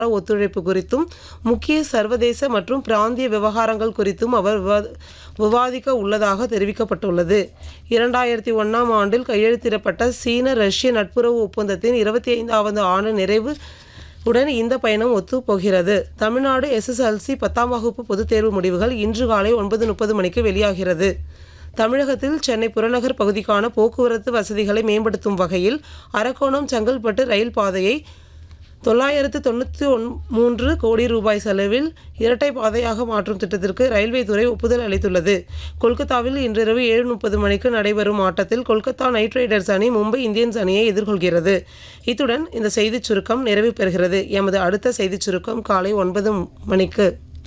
ஒத்துழைப்பு குறித்தும் முக்கிய சர்வதேச மற்றும் பிராந்திய விவகாரங்கள் குறித்தும் அவர் விவா- விவாதிக்க உள்ளதாக தெரிவிக்கப்பட்டுள்ளது இரண்டாயிரத்தி ஒன்றாம் ஆண்டில் கையெழுத்திடப்பட்ட சீன ரஷ்ய நட்புறவு ஒப்பந்தத்தின் இருபத்தி ஐந்தாவது ஆண்டு நிறைவு உடன் இந்த பயணம் ஒத்துப்போகிறது தமிழ்நாடு எஸ்எஸ்எல்சி பத்தாம் வகுப்பு பொதுத் தேர்வு முடிவுகள் இன்று காலை ஒன்பது முப்பது மணிக்கு வெளியாகிறது தமிழகத்தில் சென்னை புறநகர் பகுதிக்கான போக்குவரத்து வசதிகளை மேம்படுத்தும் வகையில் அரக்கோணம் செங்கல்பட்டு ரயில் பாதையை தொள்ளாயிரத்து தொண்ணூற்றி ஒன் மூன்று கோடி ரூபாய் செலவில் இரட்டை பாதையாக மாற்றும் திட்டத்திற்கு ரயில்வே துறை ஒப்புதல் அளித்துள்ளது கொல்கத்தாவில் இன்றிரவு ஏழு முப்பது மணிக்கு நடைபெறும் ஆட்டத்தில் கொல்கத்தா நைட் ரைடர்ஸ் அணி மும்பை இந்தியன்ஸ் அணியை எதிர்கொள்கிறது இத்துடன் இந்த செய்திச் சுருக்கம் நிறைவு பெறுகிறது எமது அடுத்த செய்திச் சுருக்கம் காலை ஒன்பது மணிக்கு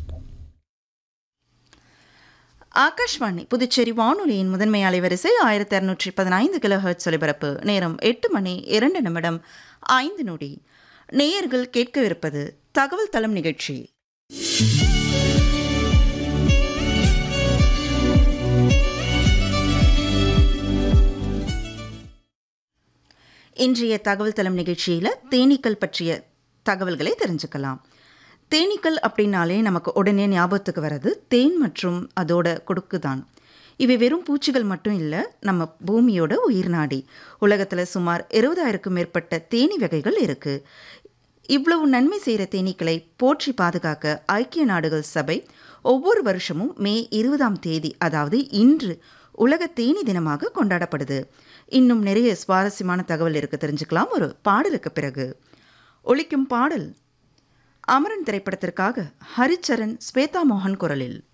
ஆகாஷ்வாணி புதுச்சேரி வானொலியின் முதன்மை அலைவரிசை ஆயிரத்தி அறுநூற்றி பதினைந்து கிலோஹெர்ட்ஸ் ஒலிபரப்பு நேரம் எட்டு மணி இரண்டு நிமிடம் ஐந்து நொடி நேயர்கள் கேட்கவிருப்பது தகவல் தளம் நிகழ்ச்சி இன்றைய தகவல் தளம் நிகழ்ச்சியில் தேனீக்கள் பற்றிய தகவல்களை தெரிஞ்சுக்கலாம் தேனீக்கள் அப்படின்னாலே நமக்கு உடனே ஞாபகத்துக்கு வர்றது தேன் மற்றும் அதோட கொடுக்கு தான் இவை வெறும் பூச்சிகள் மட்டும் இல்லை நம்ம பூமியோட உயிர் நாடி உலகத்தில் சுமார் இருபதாயிரக்கும் மேற்பட்ட தேனீ வகைகள் இருக்குது இவ்வளவு நன்மை செய்கிற தேனீக்களை போற்றி பாதுகாக்க ஐக்கிய நாடுகள் சபை ஒவ்வொரு வருஷமும் மே இருபதாம் தேதி அதாவது இன்று உலக தேனி தினமாக கொண்டாடப்படுது இன்னும் நிறைய சுவாரஸ்யமான தகவல் இருக்கு தெரிஞ்சுக்கலாம் ஒரு பாடலுக்கு பிறகு ஒலிக்கும் பாடல் அமரன் திரைப்படத்திற்காக ஹரிச்சரன் ஸ்வேதா மோகன் குரலில்